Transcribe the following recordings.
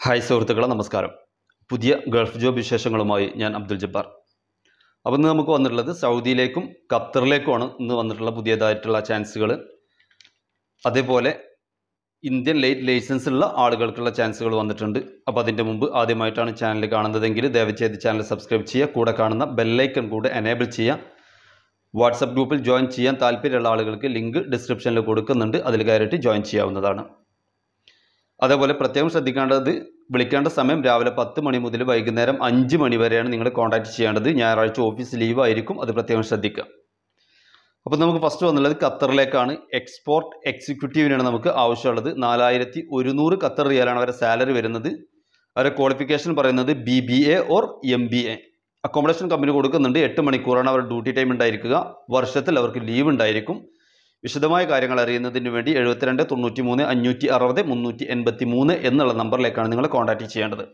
hi സുഹൃത്തുക്കളെ നമസ്കാരം പുതിയ ഗൾഫ് ജോബ് വിശേഷങ്ങളുമായി ഞാൻ അബ്ദുൽ ജബ്ബാർ അപ്പോൾ ഇന്ന് നമുക്ക് വന്നിട്ടുള്ളത് സൗദിയിലേക്കും ഖത്തറിലേക്കുമാണ് ഇന്ന് വന്നിട്ടുള്ള പുതിയതായിട്ടുള്ള ചാൻസുകൾ അതേപോലെ ഇന്ത്യൻ ലൈറ്റ് ലൈസൻസ് ഉള്ള ആളുകൾക്കുള്ള ചാൻസുകൾ വന്നിട്ടുണ്ട് അപ്പോൾ അതിൻ്റെ മുമ്പ് ആദ്യമായിട്ടാണ് ചാനൽ കാണുന്നതെങ്കിൽ ദയവ് ചെയ്ത് ചാനൽ സബ്സ്ക്രൈബ് ചെയ്യുക കൂടെ കാണുന്ന ബെല്ലൈക്കൺ കൂടെ എനേബിൾ ചെയ്യുക വാട്സപ്പ് ഗ്രൂപ്പിൽ ജോയിൻ ചെയ്യാൻ താല്പര്യമുള്ള ആളുകൾക്ക് ലിങ്ക് ഡിസ്ക്രിപ്ഷനിൽ കൊടുക്കുന്നുണ്ട് അതിൽ കയറിയിട്ട് ജോയിൻ ചെയ്യാവുന്നതാണ് അതേപോലെ പ്രത്യേകം ശ്രദ്ധിക്കേണ്ടത് വിളിക്കേണ്ട സമയം രാവിലെ പത്ത് മണി മുതൽ വൈകുന്നേരം അഞ്ച് മണി വരെയാണ് നിങ്ങൾ കോൺടാക്ട് ചെയ്യേണ്ടത് ഞായറാഴ്ച ഓഫീസ് ലീവ് ആയിരിക്കും അത് പ്രത്യേകം ശ്രദ്ധിക്കുക അപ്പോൾ നമുക്ക് ഫസ്റ്റ് വന്നുള്ളത് ഖത്തറിലേക്കാണ് എക്സ്പോർട്ട് എക്സിക്യൂട്ടീവിനാണ് നമുക്ക് ആവശ്യമുള്ളത് നാലായിരത്തി ഒരുന്നൂറ് ഖത്തർ റിയാലാണ് അവരുടെ സാലറി വരുന്നത് അവരുടെ ക്വാളിഫിക്കേഷൻ പറയുന്നത് B B A or M B A accommodation company കൊടുക്കുന്നുണ്ട് എട്ട് മണിക്കൂറാണ് അവരുടെ ഡ്യൂട്ടി ടൈം ഉണ്ടായിരിക്കുക വർഷത്തിൽ അവർക്ക് ലീവ് ഉണ്ടായിരിക്കും വിശദമായ കാര്യങ്ങൾ അറിയുന്നതിന് വേണ്ടി എഴുപത്തിരണ്ട് തൊണ്ണൂറ്റി മൂന്ന് അഞ്ഞൂറ്റി അറുപത് മുന്നൂറ്റി എൺപത്തി മൂന്ന് എന്നുള്ള നമ്പറിലേക്കാണ് നിങ്ങൾ കോൺടാക്ട് ചെയ്യേണ്ടത്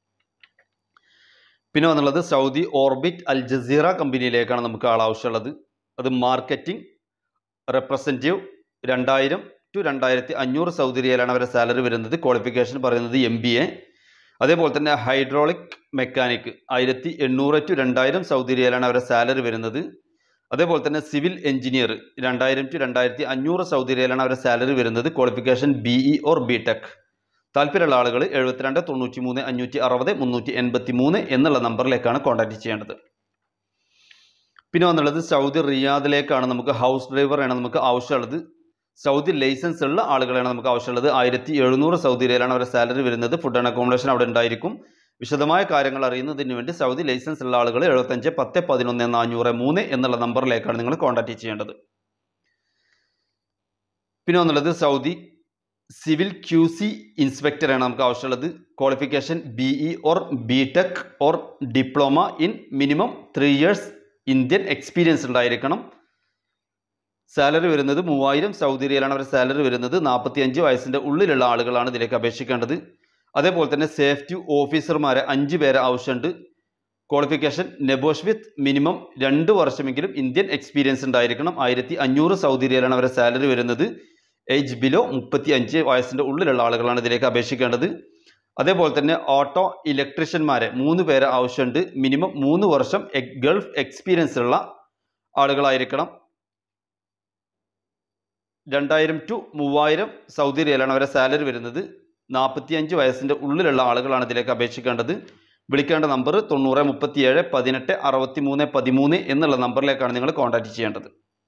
പിന്നെ വന്നുള്ളത് സൗദി ഓർബിറ്റ് അൽ ജസീറ കമ്പനിയിലേക്കാണ് നമുക്ക് ആൾ ആവശ്യമുള്ളത് അത് മാർക്കറ്റിംഗ് റെപ്രസെൻറ്റേറ്റീവ് രണ്ടായിരം ടു രണ്ടായിരത്തി അഞ്ഞൂറ് സൗദി റിയലാണ് അവരുടെ സാലറി വരുന്നത് ക്വാളിഫിക്കേഷൻ പറയുന്നത് എം ബി എ അതേപോലെ തന്നെ ഹൈഡ്രോളിക് മെക്കാനിക് ആയിരത്തി എണ്ണൂറ് ടു രണ്ടായിരം സൗദി റിയലാണ് അവരുടെ സാലറി വരുന്നത് അതേപോലെ തന്നെ സിവിൽ എഞ്ചിനീയർ രണ്ടായിരം ടു രണ്ടായിരത്തി അഞ്ഞൂറ് സൗദി റിയലാണ് അവരുടെ സാലറി വരുന്നത് qualification B E or B Tech താല്പര്യമുള്ള ആളുകൾ എഴുപത്തിരണ്ട് തൊണ്ണൂറ്റി മൂന്ന് അഞ്ഞൂറ്റി അറുപത് മുന്നൂറ്റി എൺപത്തി മൂന്ന് എന്നുള്ള നമ്പറിലേക്കാണ് കോൺടാക്ട് ചെയ്യേണ്ടത് പിന്നെ വന്നുള്ളത് സൗദി റിയാദിലേക്കാണ് നമുക്ക് ഹൗസ് ഡ്രൈവറാണ് നമുക്ക് ആവശ്യമുള്ളത് സൗദി ലൈസൻസ് ഉള്ള ആളുകളാണ് നമുക്ക് ആവശ്യമുള്ളത് ആയിരത്തി എഴുന്നൂറ് സൗദി റിയലാണ് അവരുടെ സാലറി വരുന്നത് ഫുഡ് ആൻഡ് അക്കോമഡേഷൻ അവിടെ ഉണ്ടായിരിക്കും വിശദമായ കാര്യങ്ങൾ അറിയുന്നതിന് വേണ്ടി സൗദി ലൈസൻസ് ഉള്ള ആളുകൾ എഴുപത്തഞ്ച് പത്ത് പതിനൊന്ന് നാനൂറ് മൂന്ന് എന്നുള്ള നമ്പറിലേക്കാണ് നിങ്ങൾ കോൺടാക്ട് ചെയ്യേണ്ടത് പിന്നെ വന്നുള്ളത് സൗദി സിവിൽ ക്യു സി ഇൻസ്പെക്ടറാണ് നമുക്ക് ആവശ്യമുള്ളത് qualification B E or B Tech or diploma in minimum three years Indian experience ഉണ്ടായിരിക്കണം സാലറി വരുന്നത് മൂവായിരം സൗദി റിയലാണ് അവരുടെ സാലറി വരുന്നത് നാൽപ്പത്തി അഞ്ച് വയസ്സിൻ്റെ ഉള്ളിലുള്ള ആളുകളാണ് ഇതിലേക്ക് അപേക്ഷിക്കേണ്ടത് അതേപോലെ തന്നെ സേഫ്റ്റി ഓഫീസർമാരെ അഞ്ച് പേരെ ആവശ്യമുണ്ട് ക്വാളിഫിക്കേഷൻ നെബോഷ് വിത്ത് മിനിമം രണ്ട് വർഷമെങ്കിലും ഇന്ത്യൻ എക്സ്പീരിയൻസ് ഉണ്ടായിരിക്കണം ആയിരത്തി അഞ്ഞൂറ് സൗദി റിയലാണ് അവരുടെ സാലറി വരുന്നത് ഏജ് ബിലോ മുപ്പത്തി അഞ്ച് വയസ്സിൻ്റെ ഉള്ളിലുള്ള ആളുകളാണ് ഇതിലേക്ക് അപേക്ഷിക്കേണ്ടത് അതേപോലെ തന്നെ ഓട്ടോ ഇലക്ട്രീഷ്യന്മാരെ മൂന്ന് പേരെ ആവശ്യമുണ്ട് മിനിമം മൂന്ന് വർഷം ഗൾഫ് എക്സ്പീരിയൻസ് ഉള്ള ആളുകളായിരിക്കണം രണ്ടായിരം ടു മൂവായിരം സൗദി റിയലാണ് അവരുടെ സാലറി വരുന്നത് നാൽപ്പത്തിയഞ്ച് വയസ്സിൻ്റെ ഉള്ളിലുള്ള ആളുകളാണ് ഇതിലേക്ക് അപേക്ഷിക്കേണ്ടത് വിളിക്കേണ്ട നമ്പർ തൊണ്ണൂറ് മുപ്പത്തിയേഴ് പതിനെട്ട് അറുപത്തി മൂന്ന് പതിമൂന്ന് എന്നുള്ള നമ്പറിലേക്കാണ് നിങ്ങൾ കോൺടാക്റ്റ് ചെയ്യേണ്ടത്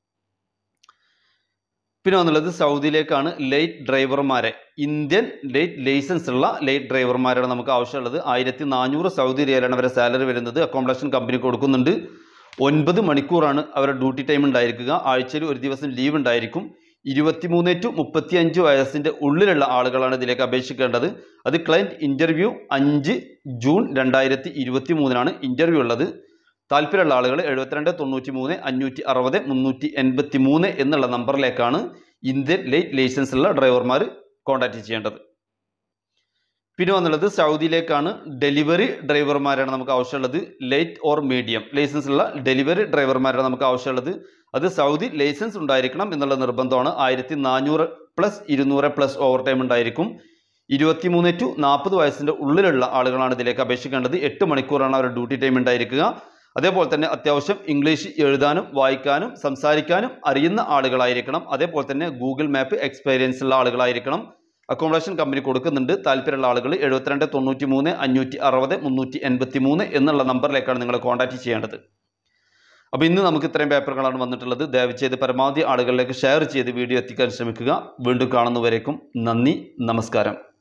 പിന്നെ വന്നുള്ളത് സൗദിയിലേക്കാണ് ലൈറ്റ് ഡ്രൈവർമാരെ ഇന്ത്യൻ ലൈറ്റ് ലൈസൻസ് ഉള്ള ലൈറ്റ് ഡ്രൈവർമാരാണ് നമുക്ക് ആവശ്യമുള്ളത് ആയിരത്തി നാനൂറ് സൗദി റിയലാണ് അവരുടെ സാലറി വരുന്നത് അക്കോമഡേഷൻ കമ്പനി കൊടുക്കുന്നുണ്ട് ഒൻപത് മണിക്കൂറാണ് അവരുടെ ഡ്യൂട്ടി ടൈം ഉണ്ടായിരിക്കുക ആഴ്ചയിൽ ഒരു ദിവസം ലീവ് ഉണ്ടായിരിക്കും ഇരുപത്തിമൂന്ന് ടു മുപ്പത്തി അഞ്ച് വയസ്സിൻ്റെ ഉള്ളിലുള്ള ആളുകളാണ് ഇതിലേക്ക് അപേക്ഷിക്കേണ്ടത് അത് ക്ലയൻറ്റ് ഇൻ്റർവ്യൂ അഞ്ച് ജൂൺ രണ്ടായിരത്തി ഇരുപത്തി മൂന്നിനാണ് ഇൻ്റർവ്യൂ ഉള്ളത് താല്പര്യമുള്ള ആളുകൾ എഴുപത്തിരണ്ട് തൊണ്ണൂറ്റി മൂന്ന് അഞ്ഞൂറ്റി അറുപത് മുന്നൂറ്റി എൺപത്തി മൂന്ന് എന്നുള്ള നമ്പറിലേക്കാണ് ഇന്ത്യൻ ലൈറ്റ് ലൈസൻസ് ഉള്ള ഡ്രൈവർമാർ കോൺടാക്റ്റ് ചെയ്യേണ്ടത് പിന്നെ വന്നുള്ളത് സൗദിയിലേക്കാണ് ഡെലിവറി ഡ്രൈവർമാരാണ് നമുക്ക് ആവശ്യമുള്ളത് ലൈറ്റ് ഓർ മീഡിയം ലൈസൻസ് ഉള്ള ഡെലിവറി ഡ്രൈവർമാരാണ് നമുക്ക് ആവശ്യമുള്ളത് അത് സൗദി ലൈസൻസ് ഉണ്ടായിരിക്കണം എന്നുള്ള നിർബന്ധമാണ് ആയിരത്തി നാനൂറ് പ്ലസ് ഇരുന്നൂറ് പ്ലസ് ഓവർ ടൈം ഉണ്ടായിരിക്കും ഇരുപത്തിമൂന്ന് ടു നാൽപ്പത് വയസ്സിൻ്റെ ഉള്ളിലുള്ള ആളുകളാണ് ഇതിലേക്ക് അപേക്ഷിക്കേണ്ടത് എട്ട് മണിക്കൂറാണ് അവരുടെ ഡ്യൂട്ടി ടൈം ഉണ്ടായിരിക്കുക അതേപോലെ തന്നെ അത്യാവശ്യം ഇംഗ്ലീഷ് എഴുതാനും വായിക്കാനും സംസാരിക്കാനും അറിയുന്ന ആളുകളായിരിക്കണം അതേപോലെ തന്നെ ഗൂഗിൾ മാപ്പ് എക്സ്പീരിയൻസ് ഉള്ള ആളുകളായിരിക്കണം അക്കോമഡേഷൻ കമ്പനി കൊടുക്കുന്നുണ്ട് താല്പര്യമുള്ള ആളുകൾ എഴുപത്തിരണ്ട് തൊണ്ണൂറ്റി മൂന്ന് അഞ്ഞൂറ്റി അറുപത് മുന്നൂറ്റി എൺപത്തി മൂന്ന് എന്നുള്ള നമ്പറിലേക്കാണ് നിങ്ങൾ കോൺടാക്റ്റ് ചെയ്യേണ്ടത് അപ്പോൾ ഇന്ന് നമുക്ക് ഇത്രയും പേപ്പറുകളാണ് വന്നിട്ടുള്ളത് ദയവ് ചെയ്ത് പരമാവധി ആളുകളിലേക്ക് ഷെയർ ചെയ്ത് വീഡിയോ എത്തിക്കാൻ ശ്രമിക്കുക വീണ്ടും കാണുന്നവരേക്കും നന്ദി നമസ്കാരം